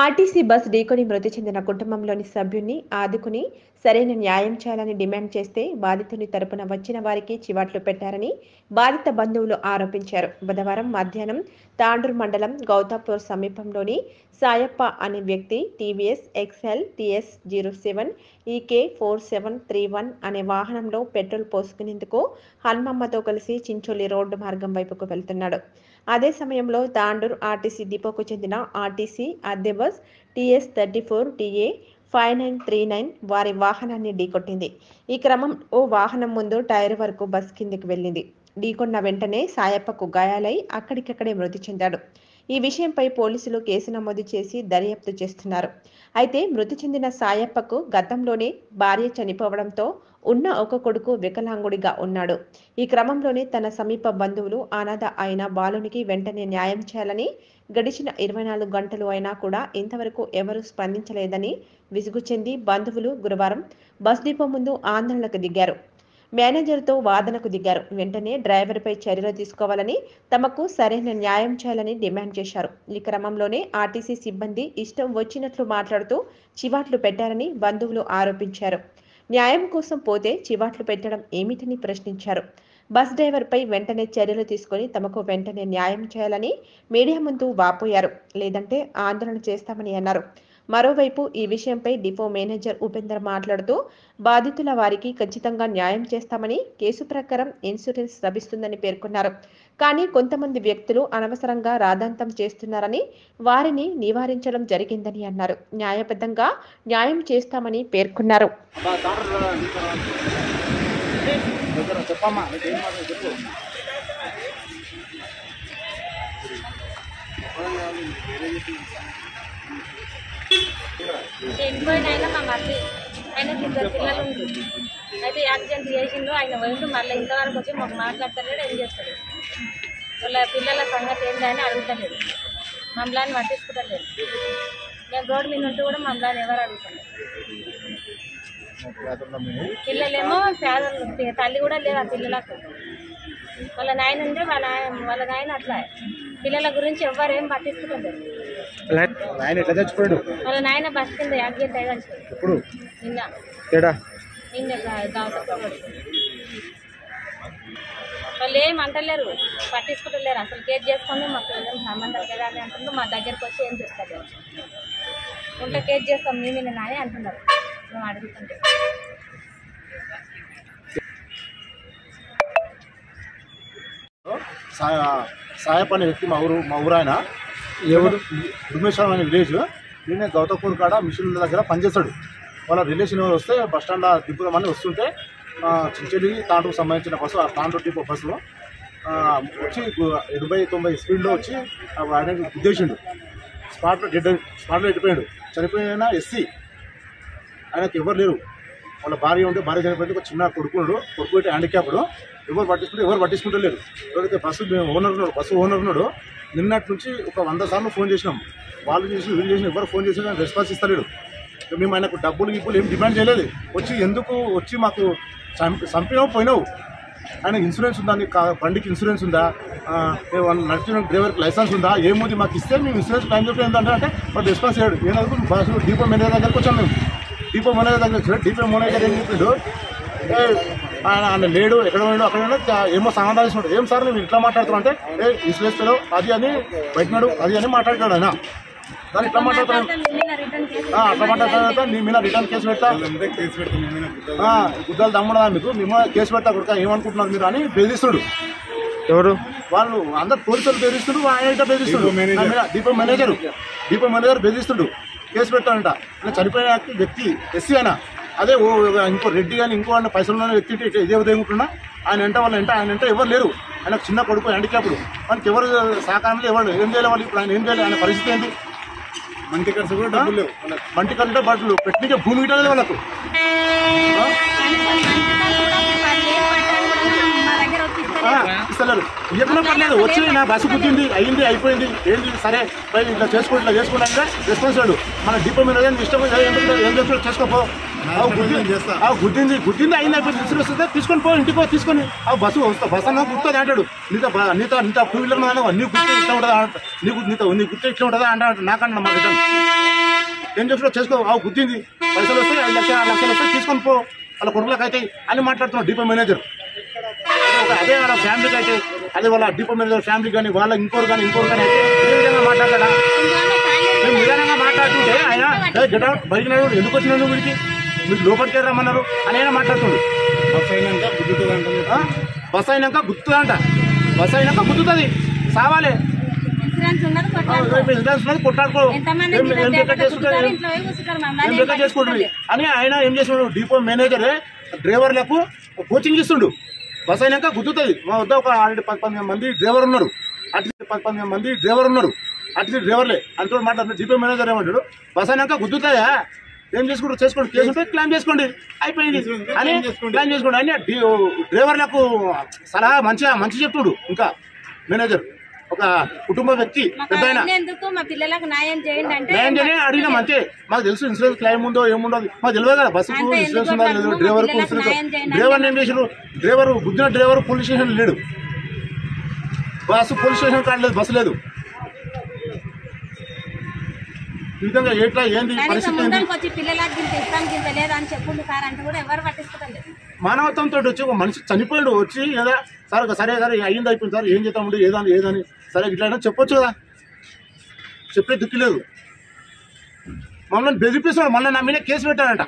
RTC bus ఢీకొని మృతి చెందిన కుటుంబంలోని సభ్యున్ని ఆదుకుని సరైన న్యాయం చేయాలని డిమాండ్ చేస్తే బాధితుని తరపున వచ్చిన వారికి చివాట్లు పెట్టారని బాధిత బంధువులు ఆరోపించారు బుధవారం మధ్యాహ్నం తాండూరు మండలం గౌతాపూర్ సమీపంలోని సాయప్ప అనే వ్యక్తి TVS XL TS zero seven EK four seven three one అనే వాహనంలో పెట్రోల్ పోసుకునేందుకు హన్మమ్మతో కలిసి చించోలి రోడ్డు మార్గం వైపుకు వెళ్తున్నాడు అదే సమయంలో తాండూర్ ఆర్టీసీ డిపోకు చెందిన ఆర్టీసీ అద్దె bus TS thirty four TA five nine three nine వారి వాహనాన్ని ఢీకొట్టింది ఈ క్రమం ఓ వాహనం ముందు టైర్ వరకు బస్ కిందికి వెళ్ళింది ఢీకొన్న వెంటనే సాయప్పకు గాయాలై అక్కడికక్కడే మృతి చెందాడు ఈ విషయంపై పోలీసులు కేసు నమోదు చేసి దర్యాప్తు చేస్తున్నారు అయితే మృతి చెందిన సాయప్పకు గతంలోనే భార్య చనిపోవడంతో ఉన్న ఒక కొడుకు వికలాంగుడిగా ఉన్నాడు ఈ క్రమంలోనే తన సమీప బంధువులు అనాథ అయిన బాలునికి వెంటనే న్యాయం చేయాలని గడిచిన ఇరవై నాలుగు గంటలు అయినా కూడా ఇంతవరకు ఎవరూ స్పందించలేదని విసుగు చెంది బంధువులు గురువారం బస్ డిపో ముందు ఆందోళనకు దిగారు మేనేజర్తో వాదనకు దిగారు వెంటనే డ్రైవర్పై చర్యలు తీసుకోవాలని తమకు సరైన న్యాయం చేయాలని డిమాండ్ చేశారు ఈ క్రమంలోనే ఆర్టీసీ సిబ్బంది ఇష్టం వచ్చినట్లు మాట్లాడుతూ చివాట్లు పెట్టారని బంధువులు ఆరోపించారు న్యాయం కోసం పోతే చివాట్లు పెట్టడం ఏమిటని ప్రశ్నించారు బస్ డ్రైవర్పై వెంటనే చర్యలు తీసుకొని తమకు వెంటనే న్యాయం చేయాలని మీడియా ముందు వాపోయారు లేదంటే ఆందోళన చేస్తామని అన్నారు మరోవైపు ఈ విషయంపై డిపో మేనేజర్ ఉపేందర్ మాట్లాడుతూ బాధితుల వారికి ఖచ్చితంగా న్యాయం చేస్తామని కేసు ప్రకారం ఇన్సూరెన్స్ లభిస్తుందని పేర్కొన్నారు కానీ కొంతమంది వ్యక్తులు అనవసరంగా రాదాంతం చేస్తున్నారని వారిని నివారించడం జరిగిందని అన్నారు న్యాయబద్ధంగా న్యాయం చేస్తామని పేర్కొన్నారు చెప్పమ్మా నీకేం మాట్లాడు చెప్పు చనిపోయిన ఆయన మా మరిది ఆయనకి ఇద్దరు పిల్లలు ఉంది అయితే యాక్సిడెంట్ చేసిండు ఆయన పోయిండు మళ్ళీ ఇంతవరకు వచ్చి మాకు మాట్లాడతలేడు ఏం చేస్తాడు వాళ్ళ పిల్లల సంగతి ఏంటని అడుగుతలేదు మమ్మల్ని పట్టించుకుంటలేదు మేము రోడ్డు మీద ఉంటూ కూడా మమ్మల్ని ఎవరు అడుగుతలేదు పిల్లలేమో పేదలు పి- తల్లి కూడా లేదు ఆ పిల్లలకు వాళ్ళ నాయన ఉంటే వాళ్ళ నాయన వాళ్ళ నాయన అట్లా పిల్లల గురించి ఎవ్వరు ఏం పట్టించుకుంటలేదు ఆయన ఎట్లా చచ్చిపోయాడు వాళ్ళ నాయన బస్ కింద యాక్సిడెంట్ అయ్యి ఎప్పుడు నిన్న తేడా నిన్న దావత వాళ్ళు ఏం అంటలేరు పట్టించుకుంటలేరు అసలు కేర్ చేసుకొని మాకు ఏం సంబంధం లేదా అని అంటున్నారు మా దగ్గరికి వచ్చి ఏం చెప్తలేరు ఉంటే కేర్ చేస్తాం మేమే నాని అంటున్నారు మేము అడుగుతుంటే సాయ సాయప్ అనే వ్యక్తి మా ఊరు మా ఊరు ఆయన ఎవరు ఉమేశ్వరం అనే విలేజ్ ఈయన గౌతపూర్ కాడ మిషన్ దగ్గర పనిచేస్తాడు వాళ్ళ రిలేషన్ ఎవరు వస్తే బస్ స్టాండ్ దింపుదామని వస్తుంటే ఆ, చించెలి తాండూకు సంబంధించిన బస్సు ఆ తాండూ డిపో బస్సులో ఆ, వచ్చి గు- ఎనభై తొంభై స్పీడ్లో వచ్చి ఆ ఆయన గుద్దేసిండు స్పాట్లో డెడ్ స్పాట్లో ఎట్టిపోయాడు చనిపోయిన ఎస్సీ ఆయనకు ఎవరు లేరు వాళ్ళ భార్య ఉంటే భార్య చనిపోయింది ఒక చిన్న కొడుకున్నాడు కొడుకు పెట్టి హ్యాండిక్యాప్డ్ ఎవరు పట్టించుకుంటే ఎవరు పట్టించుకుంటలేరు ఎవరైతే బస్సు మేము ఓనర్ ఉన్నాడు బస్సు ఓనర్ ఉన్నాడు నిన్నటి నుంచి ఒక వంద సార్లు ఫోన్ చేసినాం వాళ్ళు చేసి వీళ్ళు చేసిన ఎవరు ఫోన్ చేసినా రెస్పాన్స్ ఇస్తలేడు ఇక మేము ఆయనకు డబ్బులు గిప్పులు ఏం డిమాండ్ చేయలేదు వచ్చి ఎందుకు వచ్చి మాకు చంపి చంపినావు పోయినావు ఆయన ఇన్సూరెన్స్ ఉందా నీకు కా- బండికి ఇన్సూరెన్స్ ఉందా ఆ, ఏమన్నా నడిచిన డ్రైవర్కి లైసెన్స్ ఉందా ఏముంది మాకు ఇస్తే మేము ఇన్సూరెన్స్ టైం చెప్పి ఏంటంటే అంటే వాడు రెస్పాన్స్ చేయడు ఏమనుకో బస్సు డిపో మేనేజర్ దగ్గరకు వచ్చాం మేము డిపో మేనేజర్ దగ్గర వచ్చాడు డిపో మేనేజర్ ఏం చెప్పిండు ఏ, ఆయన ఆయన లేడు ఎక్కడ పోయాడు అక్కడ పోయాడు, చా- ఏమో సమాధానం ఇస్తున్నాడు ఏం సార్ నువ్వు ఇట్లా మాట్లాడుతున్నావు అంటే ఏ ఇన్సూరెన్స్ పెడవు అది అని బయటనాడు అది అని మాట్లాడుతున్నాడు ఆయన దాన్ని ఇట్లా మాట్లాడుతున్నాడు రిటర్న్ చేసి ఆ, అట్లా మాట్లాడుతున్నా నీ మీద రిటర్న్ కేసు పెడతా ఆ, గుద్దాలు దమ్ముడా మీకు మేము కేసు పెడతా కొడుక ఏమనుకుంటున్నారు మీరు అని బెదిరిస్తుడు ఎవరు వాళ్ళు అందరు పోలీసులు బెదిరిస్తుడు ఆయన ఇట్లా బెదిరిస్తుడు నా మీద డిపో మేనేజర్ డిపో మేనేజర్ బెదిరిస్తుడు కేసు పెట్టాడంట ఇలా చనిపోయిన వ్యక్తి ఎస్సీ ఆయన అదే ఓ ఇంకో రెడ్డి కానీ ఇంకో ఆయన పైసలు ఉన్న వ్యక్తి ఇట్లా ఇదే ఉదయం ఉంటున్నా ఆయన వెంట వాళ్ళ వెంట ఆయన వెంట ఎవరు లేరు ఆయన చిన్న కొడుకు హ్యాండిక్యాప్డ్ మనకి ఎవరు సహకారంలో ఎవరు ఏం చేయాలి వాళ్ళు ఇప్పుడు ఆయన ఏం చేయాలి ఆయన పరిస్థితి ఏంటి మంటి ఖర్చు కూడా డబ్బులు లేవు మంటి ఖర్చు బట్టలు పెట్టినకే భూమి ఇవ్వలేదు వాళ్ళకు ఆ? మా దగ్గర వచ్చి ఆ, ఇస్తలేరు ఇవ్వకుండా పర్లేదు వచ్చి నా బస్సు కుట్టింది అయింది అయిపోయింది ఏంటి సరే పై ఇట్లా చేసుకోండి ఇట్లా చేసుకుంటాక రెస్పాన్స్ లేడు మన డిపో మీద ఏం ఇష్టం ఏం ఏం చేస్తాడు చేసుకోపో ఆ గుద్ది- ఆ గుద్దింది గుద్దింది అయింది అయిపోయి తీసుకుని వస్తుందా తీసుకొని పో ఇంటికి పో తీసుకొని ఆ బస్సు వస్తా బస్సు అన్న గుర్తుంది అంటాడు నీతో బ- నీతో నీతో టూ వీలర్ మీద నీ గుర్తు ఇట్లా ఉంటుందా అంట నీకు నీతో నీ గుర్తు ఇట్లా ఉంటుందా అంట నాకన్నా మా రిటర్న్ ఏం చేసుకో చేసుకో ఆ గుద్దింది పైసలు వస్తాయి ఐదు లక్షలు ఆరు లక్షలు వస్తాయి తీసుకొని పో వాళ్ళ కొడుకులకు అయితే అని మాట్లాడుతున్నాడు డిపో మేనేజర్ అదే ఒక- అదే వాళ్ళ ఫ్యామిలీకి అయితే అదే వాళ్ళ డిపో మేనేజర్ ఫ్యామిలీ కానీ వాళ్ళ ఇంకోరు కానీ ఇంకోరు కానీ అయితే ఇదే విధంగా మాట్లాడతాడా మేము నిదానంగా మాట్లాడుతుంటే ఆయన గెట్ అవుట్ బయట నడు, ఎందుకు వచ్చినావు నువ్వు వీడికి మీరు లోపలికి రమ్మన్నారు అని ఆయన మాట్లాడుతుండు బస్ అయినాక గుద్దుతుంది ఆ? బస్ అయినాక గుర్తుందంట బస్ అయినాక గుర్తుతుంది సావాలి ఇన్సూరెన్స్ ఉన్నది ఆ, కొట్టాలి రేపు ఇన్సూరెన్స్ ఉన్నది కొట్టాడుకో ఎంతమంది ఏం ఏం లెక్క చేసుకుంటారు ఇంట్లో పోయి కూర్చుంటారు ఏం మమ్మల్ని లెక్క చేసుకుంటుంది అని ఆయన ఏం చేస్తున్నాడు డిపో మేనేజర్ డ్రైవర్లకు కోచింగ్ ఇస్తుండు బస్ అయినాక గుర్తుతుంది మా వద్ద ఒక ఆల్రెడీ పది పదిహేను మంది డ్రైవర్ ఉన్నారు అటు పది పదిహేను మంది డ్రైవర్ ఉన్నారు అటు డ్రైవర్లే అంటూ మాట్లాడుతున్నారు డిపో మేనేజర్ ఏమంటాడు బస్ అయినాక గుర్తుతాయా ఏం చేసుకుంటారు చేసుకోండి కేసు ఉంటే క్లైమ్ చేసుకోండి అయిపోయింది అని క్లైమ్ చేసుకోండి అని డి- డ్రైవర్లకు సలహా మంచిగా మంచి చెప్తుడు ఇంకా మేనేజర్ ఒక కుటుంబ వ్యక్తి మాకు పెద్ద ఆయన అవన్నీ ఎందుకు మా పిల్లలకు న్యాయం చేయండి అంటే నేను చేయని అడిగినాం అంతే మాకు తెలుసు ఇన్సూరెన్స్ క్లైమ్ ఉందో ఏముందో అది మాకు తెలియదు కదా బస్సుకు అంతే ఇన్సూరెన్స్ ఎందుకు ఉందా లేదు అట్లా డ్రైవర్ పిల్లలకు ఇన్సూరెన్స్ న్యాయం చేయండి డ్రైవర్ ఏం చేసారు డ్రైవర్ బుద్ధిన డ్రైవర్ పోలీస్ స్టేషన్ లేడు బస్సు పోలీస్ స్టేషన్ కాడ లేదు బస్సు లేదు ఈ విధంగా ఎట్లా ఏంది కనీసం పరిస్థితి ఏంది ముందరికి వచ్చి పిల్లలకు గింత ఇస్తాం గింత లేదా అని చెప్పుండు సార్ అంటే కూడా ఎవరు పట్టించుకోలేదు మానవత్వంతో వచ్చి ఒక మనిషి చనిపోయాడు వచ్చి ఏదా సార్ సరే సరే అయ్యింది అయిపోయింది సార్ ఏం చేద్దామండి ఏదని ఏదని సరే ఇట్లా అయినా చెప్పొచ్చు కదా చెప్పే దిక్కు లేదు మమ్మల్ని బెదిరిపిస్తున్నాడు మళ్ళీ నా మీద కేసు పెట్టారంట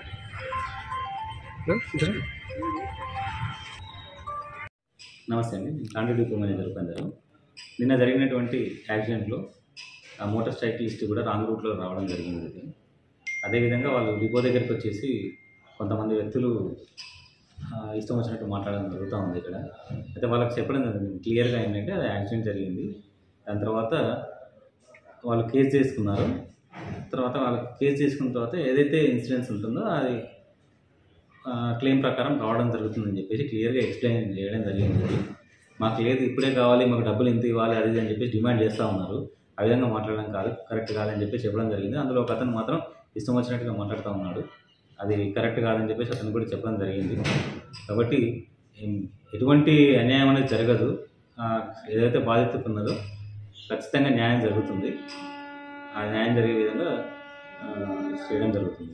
నమస్తే అండి నేను కాంట్రీ డిపో మేనేజర్ ఉపేందర్ నిన్న జరిగినటువంటి యాక్సిడెంట్లో ఆ మోటార్ సైకిలిస్ట్ కూడా రాంగ్ రూట్లో రావడం జరిగింది ఇది అదేవిధంగా వాళ్ళు డిపో దగ్గరికి వచ్చేసి కొంతమంది వ్యక్తులు ఆ, ఇష్టం వచ్చినట్టు మాట్లాడడం జరుగుతూ ఉంది ఇక్కడ అయితే వాళ్ళకి చెప్పడం జరిగింది క్లియర్గా ఏంటంటే అది యాక్సిడెంట్ జరిగింది దాని తర్వాత వాళ్ళు కేసు చేసుకున్నారు తర్వాత వాళ్ళకి కేసు చేసుకున్న తర్వాత ఏదైతే ఇన్సూరెన్స్ ఉంటుందో అది క్లెయిమ్ ప్రకారం రావడం జరుగుతుందని చెప్పేసి క్లియర్గా ఎక్స్ప్లెయిన్ చేయడం జరిగింది మాకు లేదు ఇప్పుడే కావాలి మాకు డబ్బులు ఎంత ఇవ్వాలి అది ఇది అని చెప్పేసి డిమాండ్ చేస్తూ ఉన్నారు ఆ విధంగా మాట్లాడడం కాదు కరెక్ట్ కాదని చెప్పి చెప్పడం జరిగింది అందులో ఒక అతను మాత్రం ఇష్టం వచ్చినట్టుగా మాట్లాడుతూ ఉన్నాడు అది కరెక్ట్ కాదని చెప్పేసి అతను కూడా చెప్పడం జరిగింది కాబట్టి ఏం- ఎటువంటి అన్యాయం అనేది జరగదు ఆ, ఏదైతే బాధితుకు ఉన్నదో ఖచ్చితంగా న్యాయం జరుగుతుంది ఆ న్యాయం జరిగే విధంగా ఆ, చేయడం జరుగుతుంది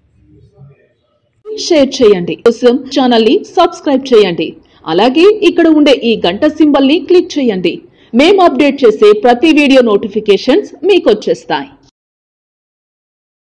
షేర్ చేయండి కోసం ఛానల్ ని సబ్స్క్రైబ్ చేయండి అలాగే ఇక్కడ ఉండే ఈ గంట సింబల్ ని క్లిక్ చేయండి మేము అప్డేట్ చేసే ప్రతి వీడియో నోటిఫికేషన్స్ మీకు వచ్చేస్తాయి